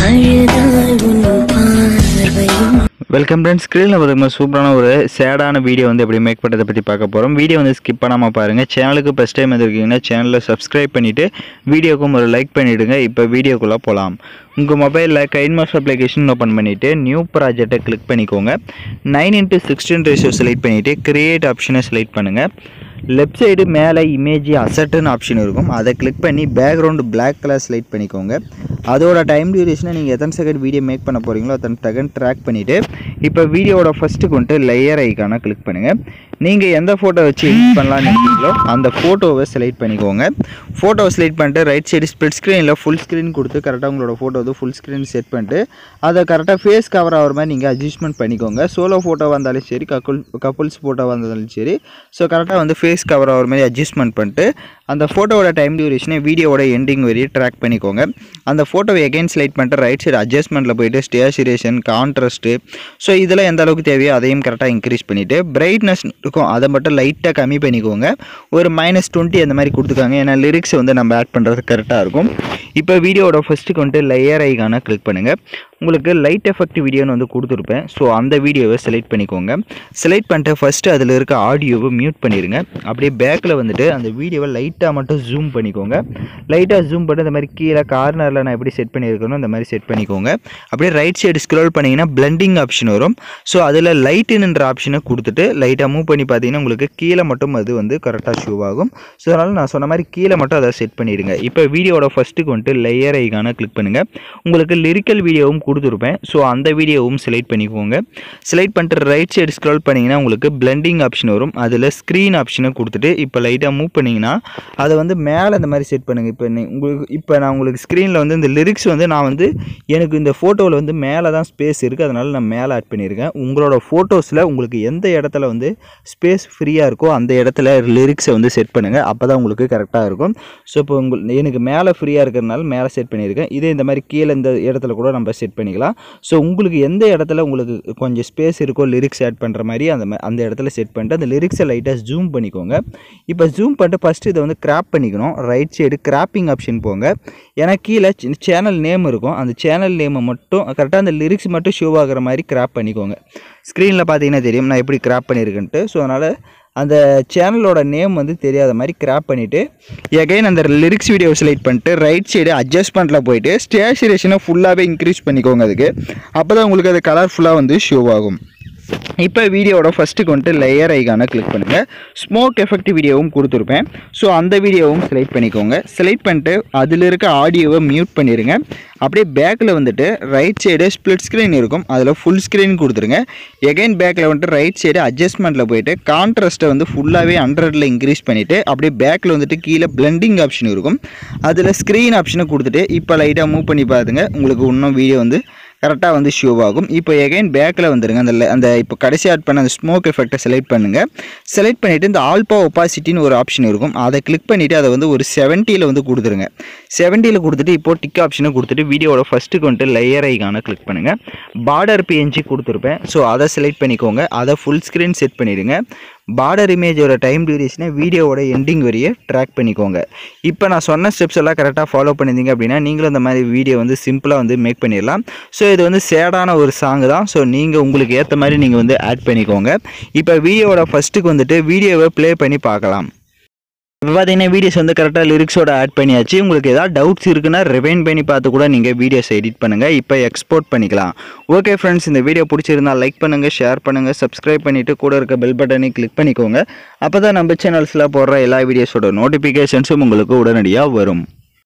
அழுதால் உன் பார்வையும் வெல்கம் ஃப்ரெண்ட்ஸ் ஸ்க்ரீனில் பார்த்தீங்கன்னா சூப்பரான ஒரு சேடான வீடியோ வந்து எப்படி மேக் பண்ணுறதை பற்றி பார்க்க போகிறோம் வீடியோ வந்து ஸ்கிப் பண்ணாமல் பாருங்கள் சேனலுக்கு ஃபஸ்ட் டைம் வந்திருக்கீங்கன்னா சேனலில் சப்ஸ்கிரைப் பண்ணிவிட்டு வீடியோக்கும் ஒரு லைக் பண்ணிவிடுங்க இப்போ வீடியோக்குள்ளே போகலாம் உங்கள் மொபைலில் கைன் மாஸ்டர் அப்ளிகேஷன் ஓப்பன் பண்ணிவிட்டு நியூ ப்ராஜெக்டை கிளிக் பண்ணிக்கோங்க nine into sixteen ratio select பண்ணிவிட்டு கிரியேட் ஆப்ஷனை செலக்ட் பண்ணுங்கள் லெஃப்ட் சைடு மேலே இமேஜ் அசட்டுன்னு ஆப்ஷன் இருக்கும் அதை கிளிக் பண்ணி பேக்ரவுண்டு Black கலர் செலக்ட் பண்ணிக்கோங்க அதோட டைம் டியூரேஷனை நீங்கள் எத்தனை செகண்ட் வீடியோ மேக் பண்ண போகிறீங்களோ அத்தனை செகண்ட் ட்ராக் பண்ணிவிட்டு இப்போ வீடியோவோட ஃபஸ்ட்டுக்கு வந்துட்டு லேயர் ஐக்கான கிளிக் பண்ணுங்கள் நீங்கள் எந்த ஃபோட்டோ வச்சு எடிட் பண்ணலாம்னு நினைக்கிறீங்களோ அந்த ஃபோட்டோவை செலக்ட் பண்ணிக்கோங்க ஃபோட்டோவை செலக்ட் பண்ணிட்டு ரைட் சைடு ஸ்ப்ளிட் ஸ்க்ரீனில் ஃபுல் ஸ்க்ரீன் கொடுத்து கரெக்டாக உங்களோட ஃபோட்டோ வந்து ஃபுல் ஸ்க்ரீன் செட் பண்ணிட்டு அதை கரெக்டாக ஃபேஸ் கவர் ஆகிற மாதிரி நீங்கள் அட்ஜஸ்ட்மெண்ட் பண்ணிக்கோங்க சோலோ ஃபோட்டோ வந்தாலும் சரி கப்புள் கப்புள்ஸ் ஃபோட்டோ வந்தாலும் சரி ஸோ கரெக்டாக வந்து ஃபேஸ் கவர் ஆகிற மாதிரி அட்ஜஸ்ட்மெண்ட் பண்ணிட்டு அந்த ஃபோட்டோவோட டைம் டியூரேஷனை வீடியோவோட எண்டிங் வரையும் ட்ராக் பண்ணிக்கோங்க அந்த ஃபோட்டோவை எகைன் செலக்ட் பண்ணிட்டு ரைட் சைடு அட்ஜஸ்ட்மெண்ட்டில் போயிட்டு ஸ்டேச்சுரேஷன் கான்ட்ராஸ்ட்டு ஸோ இதெல்லாம் எந்த அளவுக்கு தேவையோ அதையும் கரெக்டாக இன்க்ரீஸ் பண்ணிவிட்டு பிரைட்னஸ் இருக்கும் அதை மட்டும் லைட்டாக கம்மி பண்ணிக்கோங்க ஒரு மைனஸ் டுவெண்ட்டி அந்த மாதிரி கொடுத்துக்காங்க ஏன்னா லிரிக்ஸ் வந்து நம்ம ஆட் பண்ணுறது கரெக்டாக இருக்கும் இப்போ வீடியோவோட ஃபஸ்ட்டுக்கு வந்துட்டு லேயர் ஐக்கான கிளிக் பண்ணுங்கள் உங்களுக்கு லைட் எஃபெக்ட் வீடியோன்னு வந்து கொடுத்துருப்பேன் ஸோ அந்த வீடியோவை செலக்ட் பண்ணிக்கோங்க செலக்ட் பண்ணிட்டு ஃபஸ்ட்டு அதில் இருக்க ஆடியோவை மியூட் பண்ணிடுங்க அப்படியே பேக்கில் வந்துட்டு அந்த வீடியோவை லைட்டாக மட்டும் ஜூம் பண்ணிக்கோங்க லைட்டாக ஜூம் பண்ணி இந்த மாதிரி கீழே கார்னரில் நான் எப்படி செட் பண்ணியிருக்கணும் இந்த மாதிரி செட் பண்ணிக்கோங்க அப்படியே ரைட் சைடு ஸ்க்ரோல் பண்ணிங்கன்னா பிளண்டிங் ஆப்ஷன் வரும் ஸோ அதில் லைட்டுன்ற ஆப்ஷனை கொடுத்துட்டு லைட்டாக மூவ் பண்ணி பார்த்தீங்கன்னா உங்களுக்கு கீழே மட்டும் அது வந்து கரெக்டாக ஷூ ஆகும் ஸோ அதனால் நான் சொன்ன மாதிரி கீழே மட்டும் அதை செட் பண்ணிடுங்க இப்போ வீடியோட ஃபஸ்ட்டுக்கு வந்துட்டு லேயர் ஐக்கான கிளிக் பண்ணுங்கள் உங்களுக்கு லிரிக்கல் வீடியோவும் கொடுத்துருப்பேன் ஸோ அந்த வீடியோவும் செலக்ட் பண்ணிக்கோங்க செலக்ட் பண்ணிட்டு ரைட் சைடு ஸ்க்ரோல் பண்ணிங்கன்னா உங்களுக்கு பிளண்டிங் ஆப்ஷன் வரும் அதில் ஸ்க்ரீன் ஆப்ஷனை கொடுத்துட்டு இப்போ லைட்டாக மூவ் பண்ணிங்கன்னா அதை வந்து மேலே இந்த மாதிரி செட் பண்ணுங்கள் இப்போ நீ- உங்களுக்கு இப்போ நான் உங்களுக்கு ஸ்க்ரீனில் வந்து இந்த லிரிக்ஸ் வந்து நான் வந்து எனக்கு இந்த ஃபோட்டோவில் வந்து மேலே தான் ஸ்பேஸ் இருக்குது அதனால் நான் மேலே ஆட் பண்ணியிருக்கேன் உங்களோட ஃபோட்டோஸில் உங்களுக்கு எந்த இடத்துல வந்து ஸ்பேஸ் ஃப்ரீயாக இருக்கோ அந்த இடத்துல லிரிக்ஸை வந்து செட் பண்ணுங்கள் அப்போ தான் உங்களுக்கு கரெக்டாக இருக்கும் ஸோ இப்போ உங்கள் எனக்கு மேலே ஃப்ரீயாக இருக்கிறதுனால மேலே செட் பண்ணியிருக்கேன் இதே இந்த மாதிரி கீழே இந்த இடத்துல கூட நம்ம செட் பண்ணிக்கலாம் ஸோ உங்களுக்கு எந்த இடத்துல உங்களுக்கு கொஞ்சம் ஸ்பேஸ் இருக்கோ லிரிக்ஸ் ஆட் பண்ணுற மாதிரி அந்த மா- அந்த இடத்துல செட் பண்ணிட்டு அந்த லிரிக்ஸை லைட்டாக ஜூம் பண்ணிக்கோங்க இப்போ ஜூம் பண்ணிட்டு ஃபஸ்ட்டு இதை வந்து கிராப் பண்ணிக்கணும் ரைட் சைடு கிராப்பிங் ஆப்ஷன் போங்க ஏன்னா கீழே சேனல் நேம் இருக்கும் அந்த சேனல் நேமை மட்டும் கரெக்டாக அந்த லிரிக்ஸ் மட்டும் ஷோ ஆகுற மாதிரி கிராப் பண்ணிக்கோங்க ஸ்க்ரீனில் பார்த்தீங்கன்னா தெரியும் நான் எப்படி கிராப் பண்ணியிருக்கேன்ட்டு ஸோ அதனால் அந்த சேனலோட நேம் வந்து தெரியாத மாதிரி கிராப் பண்ணிவிட்டு எகைன் அந்த லிரிக்ஸ் வீடியோ செலக்ட் பண்ணிட்டு ரைட் சைடு அட்ஜஸ்ட்மெண்ட்டில் போயிட்டு ஸ்டேச்சுரேஷனை ஃபுல்லாகவே இன்க்ரீஸ் பண்ணிக்கோங்க அதுக்கு அப்போ தான் உங்களுக்கு அது கலர்ஃபுல்லாக வந்து ஷோ ஆகும் இப்போ வீடியோவோட ஃபஸ்ட்டுக்கு வந்துட்டு லேயர் ஐக்கான கிளிக் பண்ணுங்கள் ஸ்மோக் எஃபெக்ட் வீடியோவும் கொடுத்துருப்பேன் ஸோ அந்த வீடியோவும் செலக்ட் பண்ணிக்கோங்க செலக்ட் பண்ணிட்டு அதில் இருக்க ஆடியோவை மியூட் பண்ணிடுங்க அப்படியே பேக்கில் வந்துட்டு ரைட் சைடு ஸ்ப்ளிட் ஸ்க்ரீன் இருக்கும் அதில் ஃபுல் ஸ்க்ரீன் கொடுத்துருங்க எகைன் பேக்கில் வந்துட்டு ரைட் சைடு அட்ஜஸ்ட்மெண்ட்டில் போயிட்டு கான்ட்ராஸ்ட்டை வந்து ஃபுல்லாகவே ஹண்ட்ரடில் இன்க்ரீஸ் பண்ணிவிட்டு அப்படியே பேக்கில் வந்துட்டு கீழே பிளெண்டிங் ஆப்ஷன் இருக்கும் அதில் ஸ்க்ரீன் ஆப்ஷனை கொடுத்துட்டு இப்போ லைட்டாக மூவ் பண்ணி பாருங்க உங்களுக்கு இன்னும் வீடியோ வந்து கரெக்டாக வந்து ஷோ ஆகும் இப்போ எகைன் பேக்கில் வந்துடுங்க அந்த le- அந்த இப்போ கடைசி ஆட் பண்ண அந்த ஸ்மோக் எஃபெக்டை செலக்ட் பண்ணுங்கள் செலக்ட் பண்ணிவிட்டு இந்த ஆல்பா ஒப்பாசிட்டின்னு ஒரு ஆப்ஷன் இருக்கும் அதை கிளிக் பண்ணிவிட்டு அதை வந்து ஒரு செவன்ட்டியில் வந்து கொடுத்துருங்க செவன்ட்டியில் கொடுத்துட்டு இப்போ டிக் ஆப்ஷனை கொடுத்துட்டு வீடியோவோட ஃபஸ்ட்டுக்கு வந்துட்டு லேயர் ஐக்கான கிளிக் பண்ணுங்கள் பார்டர் பிஎன்ஜி கொடுத்துருப்பேன் ஸோ அதை செலக்ட் பண்ணிக்கோங்க அதை ஃபுல் ஸ்க்ரீன் செட் பண்ணிடுங்க பார்டர் இமேஜோட டைம் டியூரேஷனை வீடியோவோட எண்டிங் வரையே ட்ராக் பண்ணிக்கோங்க இப்போ நான் சொன்ன ஸ்டெப்ஸ் எல்லாம் கரெக்டாக ஃபாலோ பண்ணியிருந்தீங்க அப்படின்னா நீங்களும் இந்த மாதிரி வீடியோ வந்து சிம்பிளாக வந்து மேக் பண்ணிடலாம் ஸோ இது வந்து சேடான ஒரு சாங் தான் ஸோ நீங்கள் உங்களுக்கு ஏற்ற மாதிரி நீங்கள் வந்து ஆட் பண்ணிக்கோங்க இப்போ வீடியோவோட ஃபஸ்ட்டுக்கு வந்துட்டு வீடியோவை ப்ளே பண்ணி பார்க்கலாம் இப்போ பார்த்தீங்கன்னா வீடியோஸ் வந்து கரெக்டாக லிரிக்ஸோட ஆட் பண்ணியாச்சு உங்களுக்கு ஏதாவது டவுட்ஸ் இருக்குன்னா ரிவைன் பண்ணி பார்த்து கூட நீங்கள் வீடியோஸ் எடிட் பண்ணுங்கள் இப்போ எக்ஸ்போர்ட் பண்ணிக்கலாம் ஓகே ஃப்ரெண்ட்ஸ் இந்த வீடியோ பிடிச்சிருந்தா லைக் பண்ணுங்கள் ஷேர் பண்ணுங்கள் சப்ஸ்கிரைப் பண்ணிவிட்டு கூட இருக்க பெல் பட்டனை கிளிக் பண்ணிக்கோங்க அப்போ தான் நம்ம சேனல்ஸில் போடுற எல்லா வீடியோஸோட நோட்டிஃபிகேஷன்ஸும் உங்களுக்கு உடனடியாக வரும்